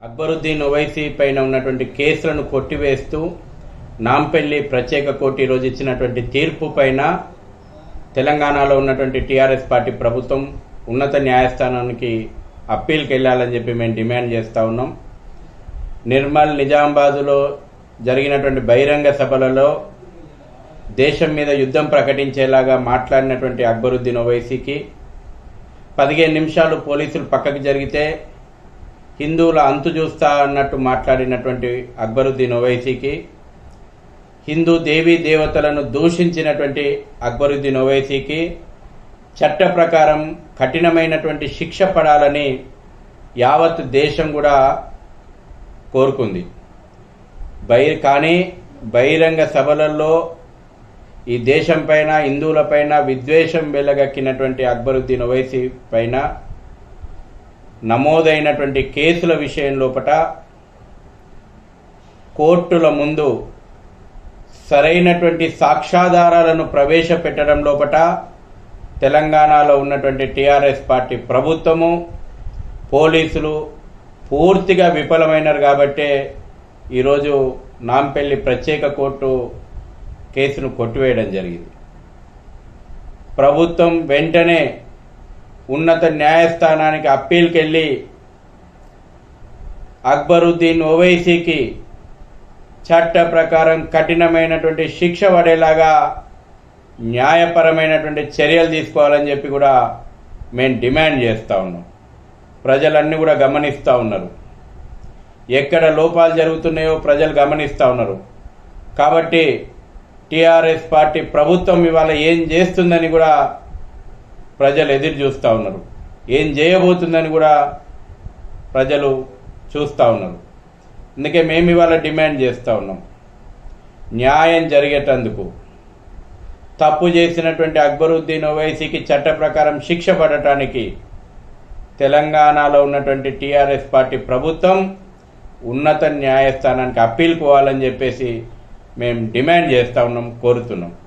అక్బరుద్దీన్ ఓవైసీ పైన ఉన్నటువంటి కేసులను కొట్టివేస్తూ నాంపల్లి ప్రత్యేక కోర్టు ఈరోజు ఇచ్చినటువంటి తీర్పు పైన తెలంగాణలో ఉన్నటువంటి టీఆర్ఎస్ పార్టీ ప్రభుత్వం ఉన్నత న్యాయస్థానానికి అప్పీల్కి వెళ్ళాలని చెప్పి మేము డిమాండ్ చేస్తూ ఉన్నాం నిర్మల్ నిజామాబాదులో జరిగినటువంటి బహిరంగ సభలలో దేశం మీద యుద్ధం ప్రకటించేలాగా మాట్లాడినటువంటి అక్బరుద్దీన్ ఓవైసీకి పదిహేను నిమిషాలు పోలీసులు పక్కకి జరిగితే హిందువుల అంతు చూస్తా అన్నట్టు మాట్లాడినటువంటి అక్బరుద్దీన్ ఓవైసీకి హిందూ దేవీ దేవతలను దూషించినటువంటి అక్బరుద్దీన్ ఓవైసీకి చట్ట ప్రకారం కఠినమైనటువంటి శిక్ష పడాలని యావత్ దేశం కూడా కోరుకుంది బహిర్ కానీ బహిరంగ సభలలో ఈ దేశం పైన హిందువులపైన విద్వేషం వెలగక్కినటువంటి అక్బరుద్దీన్ ఓవైసీ పైన నమోదైనటువంటి కేసుల విషయం లోపట కోర్టుల ముందు సరైనటువంటి సాక్ష్యాధారాలను ప్రవేశపెట్టడం లోపట తెలంగాణలో ఉన్నటువంటి టీఆర్ఎస్ పార్టీ ప్రభుత్వము పోలీసులు పూర్తిగా విఫలమైనారు కాబట్టే ఈరోజు నాంపల్లి ప్రత్యేక కోర్టు కేసును కొట్టివేయడం జరిగింది ప్రభుత్వం వెంటనే ఉన్నత న్యాయస్థానానికి అప్పీల్కి వెళ్ళి అక్బరుద్దీన్ ఓవైసీకి చట్ట ప్రకారం కఠినమైనటువంటి శిక్ష పడేలాగా న్యాయపరమైనటువంటి చర్యలు తీసుకోవాలని చెప్పి కూడా మేము డిమాండ్ చేస్తూ ఉన్నాం ప్రజలన్నీ కూడా గమనిస్తూ ఉన్నారు ఎక్కడ లోపాలు జరుగుతున్నాయో ప్రజలు గమనిస్తూ ఉన్నారు కాబట్టి టీఆర్ఎస్ పార్టీ ప్రభుత్వం ఇవాళ ఏం చేస్తుందని కూడా ప్రజలు ఎదురు చూస్తూ ఉన్నారు ఏం చేయబోతుందని కూడా ప్రజలు చూస్తూ ఉన్నారు అందుకే మేము ఇవాళ డిమాండ్ చేస్తూ ఉన్నాం న్యాయం జరిగేటందుకు తప్పు చేసినటువంటి అక్బరుద్దీన్ ఓవైసీకి చట్ట ప్రకారం శిక్ష పడటానికి తెలంగాణలో ఉన్నటువంటి టీఆర్ఎస్ పార్టీ ప్రభుత్వం ఉన్నత న్యాయస్థానానికి అప్పీల్ పోవాలని చెప్పేసి మేము డిమాండ్ చేస్తూ ఉన్నాం కోరుతున్నాం